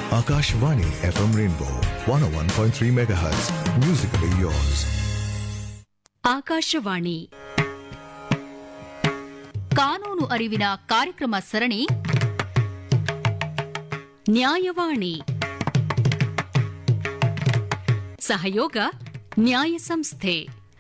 Akashvani FM Rainbow 101.3 MHz. Musically yours. Akashvani ಕಾನೂನು ಅರಿವಿನ ಕಾರ್ಯಕ್ರಮ ಸರಣಿ ನ್ಯಾಯವಾಣಿ ಸಹಯೋಗ ನ್ಯಾಯ ಸಂಸ್ಥೆ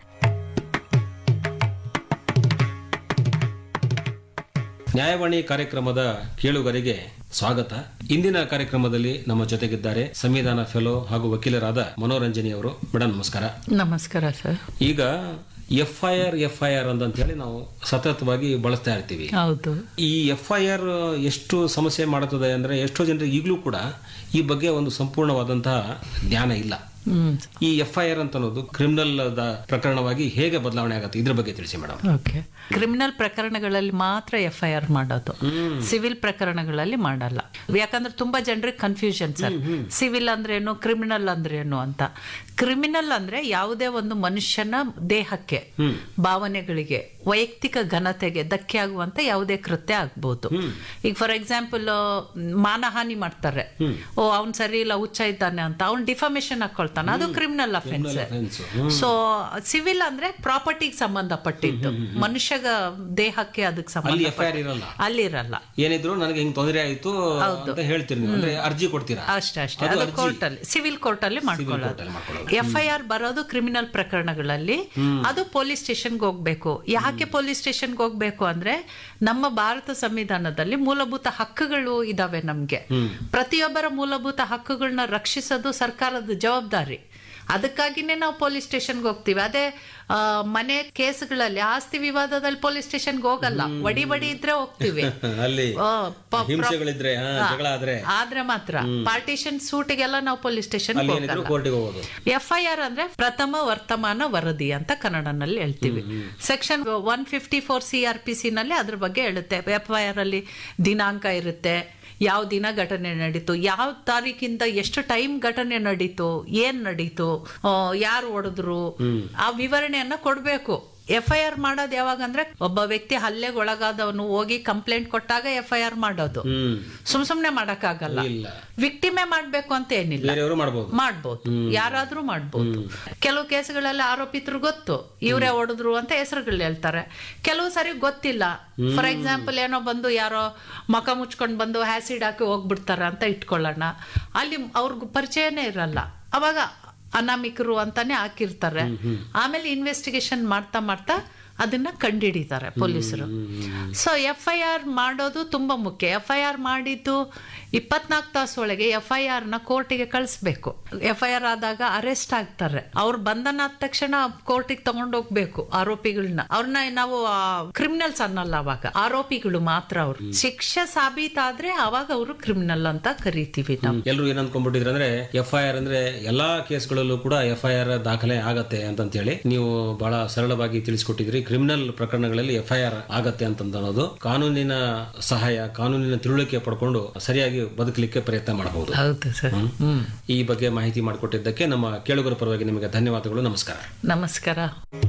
ನ್ಯಾಯವಾಣಿ ಕಾರ್ಯಕ್ರಮದ ಕೇಳುಗರಿಗೆ ಸ್ವಾಗತ ಇಂದಿನ ಕಾರ್ಯಕ್ರಮದಲ್ಲಿ ನಮ್ಮ ಜೊತೆಗಿದ್ದಾರೆ ಸಂವಿಧಾನ ಫೆಲೋ ಹಾಗೂ ವಕೀಲರಾದ ಮನೋರಂಜನಿ ಅವರು ಮೇಡಮ್ ನಮಸ್ಕಾರ ನಮಸ್ಕಾರ ಸರ್ ಈಗ F I R F I R ಅಂತ ಹೇಳಿ ನಾವು ಸತತವಾಗಿ ಬಳಸ್ತಾ ಇರ್ತೀವಿ ಹೌದು ಈ ಎಫ್ ಐ ಆರ್ ಎಷ್ಟು ಸಮಸ್ಯೆ ಮಾಡುತ್ತದೆ ಅಂದ್ರೆ ಎಷ್ಟೋ ಜನರಿಗೆ ಈಗಲೂ ಕೂಡ ಈ ಬಗ್ಗೆ ಒಂದು ಸಂಪೂರ್ಣವಾದಂತಹ ಜ್ಞಾನ ಇಲ್ಲ ಹ್ಮ್ ಈ ಎಫ್ ಐ ಆರ್ ಅಂತ ಅನ್ನೋದು ಕ್ರಿಮಿನಲ್ ಪ್ರಕರಣವಾಗಿ ಹೇಗೆ ಬದಲಾವಣೆ ಆಗುತ್ತೆ ಇದ್ರ ಬಗ್ಗೆ ತಿಳಿಸಿ ಮೇಡಮ್ ಓಕೆ ಕ್ರಿಮಿನಲ್ ಪ್ರಕರಣಗಳಲ್ಲಿ ಮಾತ್ರ ಎಫ್ ಐ ಆರ್ ಮಾಡೋದು ಸಿವಿಲ್ ಪ್ರಕರಣಗಳಲ್ಲಿ ಮಾಡಲ್ಲ ಯಾಕಂದ್ರೆ ತುಂಬಾ ಜನರಿಗೆ ಕನ್ಫ್ಯೂಷನ್ ಸರ್ ಸಿವಿಲ್ ಅಂದ್ರೇನು ಕ್ರಿಮಿನಲ್ ಅಂದ್ರೇನು ಅಂತ ಕ್ರಿಮಿನಲ್ ಅಂದ್ರೆ ಯಾವುದೇ ಒಂದು ಮನುಷ್ಯನ ದೇಹಕ್ಕೆ ಭಾವನೆಗಳಿಗೆ ವೈಯಕ್ತಿಕ ಘನತೆಗೆ ಧಕ್ಕೆ ಆಗುವಂತ ಯಾವುದೇ ಕೃತ್ಯ ಆಗ್ಬೋದು ಈಗ ಫಾರ್ ಎಕ್ಸಾಂಪಲ್ ಮಾನಹಾನಿ ಮಾಡ್ತಾರೆ ಓ ಅವ್ನ್ ಸರಿ ಇಲ್ಲ ಹುಚ್ಚ ಇದ್ದಾನೆ ಅಂತ ಅವ್ನ್ ಡಿಫಾಮೇಶನ್ ಹಾಕೊಳ್ತಾನೆ ಅದು criminal offence offense. So civil ಅಂದ್ರೆ ಪ್ರಾಪರ್ಟಿಗೆ ಸಂಬಂಧಪಟ್ಟಿದ್ದು ಮನುಷ್ಯ ದೇಹಕ್ಕೆ ಅದಕ್ಕೆ ಅಲ್ಲಿ ಸಂಬಂಧ ಎಫ್ ಐ ಆರ್ ಇರಲ್ಲ ಅಲ್ಲಿರಲ್ಲ ಏನಿದ್ರು ನನಗೆ ಹಿಂಗ್ ತೊಂದರೆ ಆಯ್ತು ಅಂತ ಹೇಳ್ತೀರಿ ನೀವು ಅಂದ್ರೆ ಅರ್ಜಿ ಕೊಡ್ತೀರಾ ಅಷ್ಟೇ ಅಷ್ಟೇ ಅದು ಅದು ಅರ್ಜಿ. ಕೋರ್ಟ್ ಅಲ್ಲಿ ಸಿವಿಲ್ ಕೋರ್ಟ್ ಅಲ್ಲಿ ಮಾಡ್ಕೊಳ್ಳೋದು court ಅಲ್ಲಿ ಮಾಡ್ಕೊಳ್ಳೋದು. ಎಫ್ ಐ ಆರ್ ಬರೋದು ಕ್ರಿಮಿನಲ್ ಪ್ರಕರಣಗಳಲ್ಲಿ ಅದು ಪೊಲೀಸ್ ಸ್ಟೇಷನ್ಗೆ ಹೋಗ್ಬೇಕು ಯಾಕೆ ಪೊಲೀಸ್ ಸ್ಟೇಷನ್ಗೆ ಹೋಗ್ಬೇಕು ಅಂದ್ರೆ ನಮ್ಮ ಭಾರತ ಸಂವಿಧಾನದಲ್ಲಿ ಮೂಲಭೂತ ಹಕ್ಕುಗಳು ಇದಾವೆ ನಮ್ಗೆ ಪ್ರತಿಯೊಬ್ಬರ ಮೂಲಭೂತ ಹಕ್ಕುಗಳನ್ನ ರಕ್ಷಿಸೋದು ಸರ್ಕಾರದ ಜವಾಬ್ದಾರಿ ಅದಕ್ಕಾಗಿನೇ ನಾವು ಪೊಲೀಸ್ ಸ್ಟೇಷನ್ಗೆ ಹೋಗ್ತೀವಿ ಅದೇ ಆ, ಮನೆ ಕೇಸ್ಗಳಲ್ಲಿ ಆಸ್ತಿ ವಿವಾದದಲ್ಲಿ ಪೊಲೀಸ್ ಸ್ಟೇಷನ್ಗೆ ಹೋಗಲ್ಲ ವಡಿ ಬಡಿ ಇದ್ರೆ ಹೋಗ್ತೀವಿ ಅಲ್ಲಿ ಆ, ಪ- ಹಿಂಸೆಗಳಿದ್ರೆ ಹಾ, ಹಾ, ಜಗಳ ಆದ್ರೆ ಆದ್ರೆ ಮಾತ್ರ ಪಾರ್ಟಿಷನ್ ಸೂಟಿಗೆಲ್ಲ ನಾವು ಪೊಲೀಸ್ ಸ್ಟೇಷನ್ ಅಲ್ಲಿ ಏನಿದ್ರು ಕೋರ್ಟಿಗೆ ಹೋಗೋದು ಎಫ್ ಐ ಆರ್ ಅಂದ್ರೆ ಪ್ರಥಮ ವರ್ತಮಾನ ವರದಿ ಅಂತ ಕನ್ನಡನಲ್ಲಿ ಹೇಳ್ತೀವಿ section one fifty four C R P C ನಲ್ಲಿ ಅದ್ರ ಬಗ್ಗೆ ಹೇಳುತ್ತೆ ಎಫ್ ಐ ಆರ್ ಅಲ್ಲಿ ದಿನಾಂಕ ಇರುತ್ತೆ ಯಾವ ದಿನ ಘಟನೆ ನಡೀತು ಯಾವ ತಾರೀಕಿಂದ ಎಷ್ಟು ಟೈಮ್ ಘಟನೆ ನಡೀತು ಏನ್ ನಡೀತು ಯಾರು ಹೊಡೆದ್ರು ಆ ವಿವರಣೆಯನ್ನ ಕೊಡ್ಬೇಕು ಎಫ್ ಐ ಆರ್ ಮಾಡೋದು ಯಾವಾಗ ಅಂದ್ರೆ ಒಬ್ಬ ವ್ಯಕ್ತಿ ಹಲ್ಲೆಗೆ ಒಳಗಾದವನು ಹೋಗಿ ಕಂಪ್ಲೇಂಟ್ ಕೊಟ್ಟಾಗ ಎಫ್ ಐ ಆರ್ ಮಾಡೋದು ಹ್ಮ್ ಸುಮ್ ಸುಮ್ನೆ ಮಾಡಕ್ಕಾಗಲ್ಲ ಇಲ್ಲ ವಿಕ್ಟಿಮೇ ಮಾಡ್ಬೇಕು ಅಂತ ಏನಿಲ್ಲ ಬೇರೆಯವರು ಮಾಡ್ಬೋದು ಮಾಡ್ಬೋದು ಯಾರಾದ್ರೂ ಮಾಡ್ಬೋದು ಕೆಲವು ಕೇಸ್ಗಳಲ್ಲಿ ಆರೋಪಿತರು ಗೊತ್ತು ಇವರೇ ಹೊಡೆದ್ರು ಅಂತ ಹೆಸರುಗಳು ಹೇಳ್ತಾರೆ ಕೆಲವು ಸರಿ ಗೊತ್ತಿಲ್ಲ ಫಾರ್ ಎಕ್ಸಾಂಪಲ್ ಏನೋ ಬಂದು ಯಾರೋ ಮಕ ಮುಚ್ಕೊಂಡ್ ಬಂದು ಆಸಿಡ್ ಹಾಕಿ ಹೋಗ್ಬಿಡ್ತಾರೆ ಅಂತ ಇಟ್ಕೊಳ್ಳೋಣ ಅಲ್ಲಿ ಅವ್ರಿಗೂ ಪರಿಚಯನೇ ಇರಲ್ಲ ಅವಾಗ ಅನಾಮಿಕರು ಅಂತಾನೆ ಹಾಕಿರ್ತಾರೆ ಆಮೇಲೆ ಇನ್ವೆಸ್ಟಿಗೇಷನ್ ಮಾಡ್ತಾ ಮಾಡ್ತಾ ಅದನ್ನ ಕಂಡಿಡಿತಾರೆ ಪೊಲೀಸರು ಸೊ ಎಫ್ ಐ ಆರ್ ಮಾಡೋದು ತುಂಬಾ ಮುಖ್ಯ ಎಫ್ ಐ ಆರ್ ಮಾಡಿದ್ದು ಇಪ್ಪತ್ನಾಲ್ಕು ತಾಸು ಒಳಗೆ ಎಫ್ ಐ ಆರ್ ನ ಕೋರ್ಟಿಗೆ ಕಳಿಸ್ಬೇಕು ಎಫ್ ಐ ಆರ್ ಆದಾಗ ಅರೆಸ್ಟ್ ಆಗ್ತಾರೆ ಅವ್ರು ಬಂಧನ ಆದ ತಕ್ಷಣ ಕೋರ್ಟಿಗೆ ತಗೊಂಡೋಗ್ಬೇಕು ಆರೋಪಿಗಳನ್ನ ಅವ್ರನ್ನ ನಾವು ಕ್ರಿಮಿನಲ್ಸ್ ಅನ್ನಲ್ಲ ಅವಾಗ ಆರೋಪಿಗಳು ಮಾತ್ರ ಅವ್ರು ಶಿಕ್ಷೆ ಸಾಬೀತಾದ್ರೆ ಅವಾಗ ಅವರು ಕ್ರಿಮಿನಲ್ ಅಂತ ಕರಿತೀವಿ ನಾವು ಎಲ್ಲರೂ ಏನ್ ಅನ್ಕೊಂಡ್ಬಿಟ್ಟಿದ್ರೆ ಅಂದ್ರೆ ಎಫ್ ಐ ಆರ್ ಅಂದ್ರೆ ಎಲ್ಲಾ ಕೇಸ್ಗಳಲ್ಲೂ ಕೂಡ ಎಫ್ ಐ ಆರ್ ದಾಖಲೆ ಆಗತ್ತೆ ಅಂತ ಹೇಳಿ ನೀವು ಬಹಳ ಸರಳವಾಗಿ ತಿಳಿಸ್ಕೊಟ್ಟಿದ್ರಿ ಕ್ರಿಮಿನಲ್ ಪ್ರಕರಣಗಳಲ್ಲಿ ಎಫ್ ಐ ಆರ್ ಆಗತ್ತೆ ಅಂತ ಅನ್ನೋದು ಕಾನೂನಿನ ಸಹಾಯ ಕಾನೂನಿನ ತಿಳುವಳಿಕೆ ಪಡ್ಕೊಂಡು ಸರಿಯಾಗಿ ಬದುಕಲಿಕ್ಕೆ ಪ್ರಯತ್ನ ಮಾಡಬಹುದು ಹೌದು ಸರ್ ಹ್ಮ್ ಈ ಬಗ್ಗೆ ಮಾಹಿತಿ ಮಾಡಿಕೊಟ್ಟಿದ್ದಕ್ಕೆ ನಮ್ಮ ಕೇಳುಗರ ಪರವಾಗಿ ನಿಮಗೆ ಧನ್ಯವಾದಗಳು ನಮಸ್ಕಾರ ನಮಸ್ಕಾರ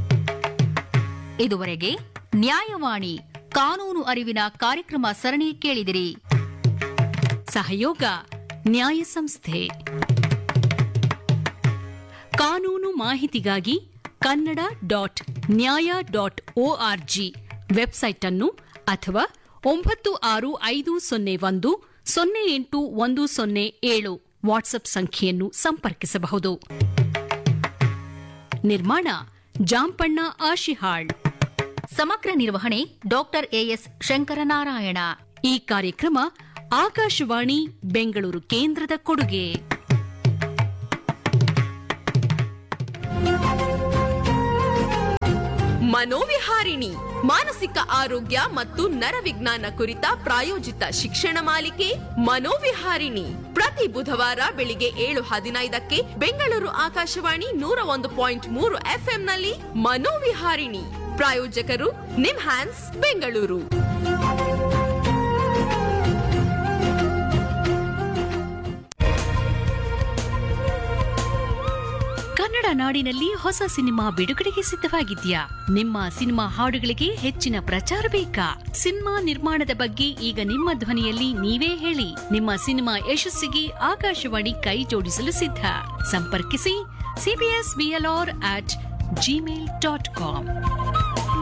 ಇದುವರೆಗೆ ನ್ಯಾಯವಾಣಿ ಕಾನೂನು ಅರಿವಿನ ಕಾರ್ಯಕ್ರಮ ಸರಣಿ ಕೇಳಿದಿರಿ ಸಹಯೋಗ ನ್ಯಾಯ ಸಂಸ್ಥೆ ಕಾನೂನು ಮಾಹಿತಿಗಾಗಿ Kannada dot Nyaya dot O R G website ಅನ್ನು ಅಥವಾ ಒಂಬತ್ತು ಆರು ಐದು ಸೊನ್ನೆ ಒಂದು ಸೊನ್ನೆ ಎಂಟು ಒಂದು ಸೊನ್ನೆ ಏಳು ವಾಟ್ಸ್ಆಪ್ ಸಂಖ್ಯೆಯನ್ನು ಸಂಪರ್ಕಿಸಬಹುದು ನಿರ್ಮಾಣ ಜಾಂಪಣ್ಣ ಆಶಿಹಾಳ್ ಸಮಗ್ರ ನಿರ್ವಹಣೆ ಡಾಕ್ಟರ್ ಎಎಸ್ ಶಂಕರನಾರಾಯಣ ಈ ಕಾರ್ಯಕ್ರಮ ಆಕಾಶವಾಣಿ ಬೆಂಗಳೂರು ಕೇಂದ್ರದ ಕೊಡುಗೆ ಮನೋವಿಹಾರಿಣಿ ಮಾನಸಿಕ ಆರೋಗ್ಯ ಮತ್ತು ನರವಿಜ್ಞಾನ ಕುರಿತ ಪ್ರಾಯೋಜಿತ ಶಿಕ್ಷಣ ಮಾಲಿಕೆ ಮನೋವಿಹಾರಿಣಿ ಪ್ರತಿ ಬುಧವಾರ ಬೆಳಿಗ್ಗೆ ಏಳು ಹದಿನೈದಕ್ಕೆ ಬೆಂಗಳೂರು ಆಕಾಶವಾಣಿ ನೂರ ಒಂದು ಪಾಯಿಂಟ್ ಮೂರು ಎಫ್ಎಂನಲ್ಲಿ ಮನೋವಿಹಾರಿಣಿ ಪ್ರಾಯೋಜಕರು ನಿಮ್ಹ್ಯಾನ್ಸ್ ಬೆಂಗಳೂರು ಕನ್ನಡ ನಾಡಿನಲ್ಲಿ ಹೊಸ ಸಿನಿಮಾ ಬಿಡುಗಡೆಗೆ ಸಿದ್ಧವಾಗಿದ್ಯಾ ನಿಮ್ಮ ಸಿನಿಮಾ ಹಾಡುಗಳಿಗೆ ಹೆಚ್ಚಿನ ಪ್ರಚಾರ ಬೇಕಾ ಸಿನಿಮಾ ನಿರ್ಮಾಣದ ಬಗ್ಗೆ ಈಗ ನಿಮ್ಮ ಧ್ವನಿಯಲ್ಲಿ ನೀವೇ ಹೇಳಿ ನಿಮ್ಮ ಸಿನಿಮಾ ಯಶಸ್ಸಿಗೆ ಆಕಾಶವಾಣಿ ಕೈ ಜೋಡಿಸಲು ಸಿದ್ಧ ಸಂಪರ್ಕಿಸಿ CBS BLR at Gmail dot com